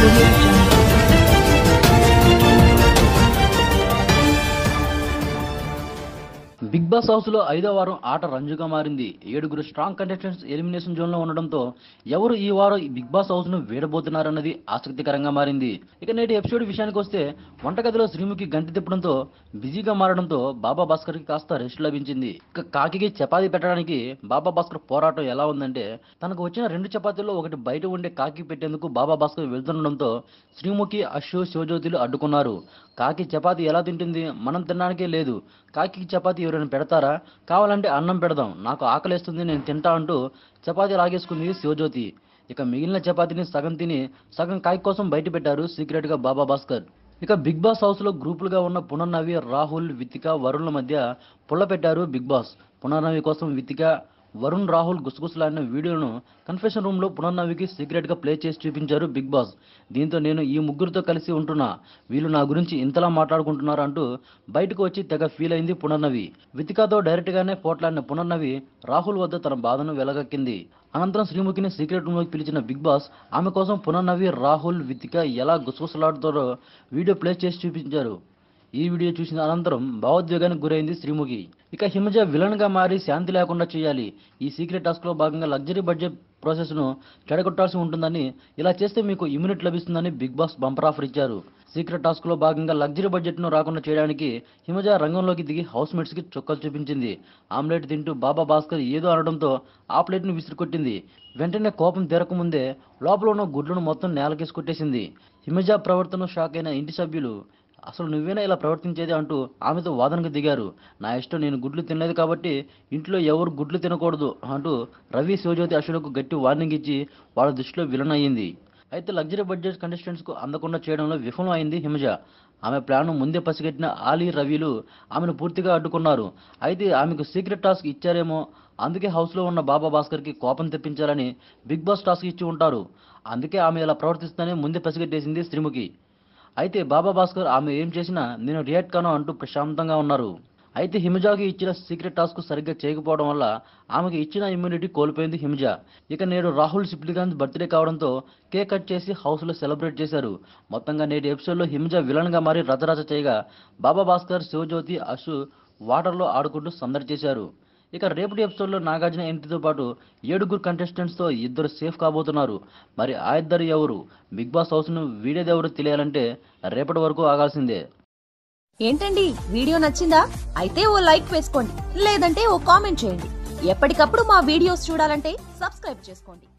audio jungle. Bigg Boss house లో ఐదో వారం ఆట రంజుగా మారింది ఏడుగురు స్ట్రాంగ్ కంటెస్టెంట్స్ ఎలిమినేషన్ జోన్ లో ఉండడంతో ఎవరు ఈ వారం ఈ బిగ్ బాస్ హౌస్ ను వీడబోతున్నారన్నది ఆసక్తికరంగా మారింది ఇక నేటి ఎపిసోడ్ విషయానికి వస్తే వంటగదిలో శ్రీముఖి గంటి తిప్పడంతో బిజీగా మారడంతో బాబా భాస్కర్ కి కాస్త రెస్ట్ లభించింది ఇక కాకికి చపాతీ పెట్టడానికి బాబా భాస్కర్ పోరాటం ఎలా ఉందంటే తనకు వచ్చిన రెండు చపాతీల్లో ఒకటి బయట ఉండే కాకి పెట్టేందుకు బాబా భాస్కర్ వెళ్తుండడంతో శ్రీముఖి అశు శివజ్యోతిలు అడ్డుకున్నారు కాకి చపాతీ ఎలా తింటుంది మనం తినడానికే లేదు కాకి చపాతీ ఎవరైనా పెడతారా కావాలంటే అన్నం పెడదాం నాకు ఆకలేస్తుంది నేను తింటా అంటూ చపాతీ లాగేసుకుంది శివజ్యోతి ఇక మిగిలిన చపాతీని సగం తిని సగం కాకి కోసం బయట పెట్టారు సీక్రెట్ గా బాబా భాస్కర్ ఇక బిగ్ బాస్ హౌస్ లో గ్రూపులుగా ఉన్న పునర్నవి రాహుల్ వితిక వరుణ్ల మధ్య పుల్ల పెట్టారు బిగ్ బాస్ పునర్నవి కోసం వితిక వరుణ్ రాహుల్ గుసగుసలాడిన వీడియోను కన్ఫెషన్ రూమ్ లో పునర్నవికి సీక్రెట్ గా ప్లే చేసి చూపించారు బిగ్ బాస్ దీంతో నేను ఈ ముగ్గురితో కలిసి ఉంటున్నా వీళ్ళు నా గురించి ఇంతలా మాట్లాడుకుంటున్నారు అంటూ బయటకు వచ్చి తెగ ఫీల్ అయింది పునర్నవి వితికాతో డైరెక్ట్ గానే పోట్లాడిన పునర్నవి రాహుల్ వద్ద తన బాధను వెలగక్కింది అనంతరం శ్రీముఖిని సీక్రెట్ రూమ్ లోకి పిలిచిన బిగ్ బాస్ ఆమె కోసం పునర్నవి రాహుల్ వితిక ఎలా గుసగుసలాడుతారో వీడియో ప్లే చేసి చూపించారు ఈ వీడియో చూసిన అనంతరం భావోద్వేగానికి గురైంది శ్రీముఖి ఇక హిమజ విలన్ గా మారి శాంతి లేకుండా చేయాలి ఈ సీక్రెట్ టాస్క్ లో భాగంగా లగ్జరీ బడ్జెట్ ప్రాసెస్ ను చెడగొట్టాల్సి ఉంటుందని ఇలా చేస్తే మీకు ఇమ్యూనిట్ లభిస్తుందని బిగ్ బాస్ బంపర్ ఆఫర్ ఇచ్చారు సీక్రెట్ టాస్క్ లో భాగంగా లగ్జరీ బడ్జెట్ ను రాకుండా చేయడానికి హిమజ రంగంలోకి దిగి హౌస్ మేట్స్ కి చొక్కలు చూపించింది ఆమ్లెట్ తింటూ బాబా భాస్కర్ ఏదో అనడంతో ఆ ప్లేట్ ను విసిరికొట్టింది వెంటనే కోపం తీరకముందే లోపల ఉన్న గుడ్లను మొత్తం నేలకేసి కొట్టేసింది హిమజ ప్రవర్తన షాక్ అయిన ఇంటి సభ్యులు అసలు నువ్వేనా ఇలా ప్రవర్తించేది అంటూ ఆమెతో వాదనకు దిగారు నా ఇష్టం నేను గుడ్లు తినలేదు కాబట్టి ఇంట్లో ఎవరు గుడ్లు తినకూడదు అంటూ రవి శివజ్యోతి అశులకు గట్టి వార్నింగ్ ఇచ్చి వాళ్ళ దృష్టిలో విలన్ అయ్యింది అయితే లగ్జరీ బడ్జెట్ కంటెస్టెంట్స్ కు అందకుండా చేయడంలో విఫలం అయింది హిమజ ఆమె ప్లాన్ ముందే పసిగట్టిన ఆలీ రవిలు ఆమెను పూర్తిగా అడ్డుకున్నారు అయితే ఆమెకు సీక్రెట్ టాస్క్ ఇచ్చారేమో అందుకే హౌస్ లో ఉన్న బాబా భాస్కర్ కి కోపం తెప్పించాలని బిగ్ బాస్ టాస్క్ ఇచ్చి ఉంటారు అందుకే ఆమె ఇలా ప్రవర్తిస్తుందని ముందే పసిగట్టేసింది శ్రీముఖి అయితే బాబా భాస్కర్ ఆమె ఏం చేసినా నేను రియాక్ట్ కాను అంటూ ప్రశాంతంగా ఉన్నారు అయితే హిమజాకి ఇచ్చిన సీక్రెట్ టాస్క్ సరిగ్గా చేయకపోవడం వల్ల ఆమెకి ఇచ్చిన ఇమ్యూనిటీ కోల్పోయింది హిమజ ఇక నేడు రాహుల్ సిప్లిగాన్స్ బర్త్డే కావడంతో కేక్ కట్ చేసి హౌస్ లో సెలబ్రేట్ చేశారు మొత్తంగా నేటి ఎపిసోడ్ లో హిమజ విలన్ గా మారి రచరచ చేయగా బాబా భాస్కర్ శివజ్యోతి అశు వాటర్ లో ఆడుకుంటూ సందడి చేశారు ఇక రేపటి ఎపిసోడ్ లో నాగార్జున ఎంట్రీతో పాటు ఏడుగురు కంటెస్టెంట్స్ తో ఇద్దరు సేఫ్ కాబోతున్నారు మరి ఆ ఇద్దరు ఎవరు బిగ్ బాస్ హౌస్ ను వీడేదెవరు తెలియాలంటే రేపటి వరకు ఆగాల్సిందే ఏంటండి వీడియో నచ్చిందా అయితే ఓ లైక్ వేసుకోండి లేదంటే ఓ కామెంట్ చేయండి ఎప్పటికప్పుడు మా వీడియోస్ చూడాలంటే సబ్స్క్రైబ్ చేసుకోండి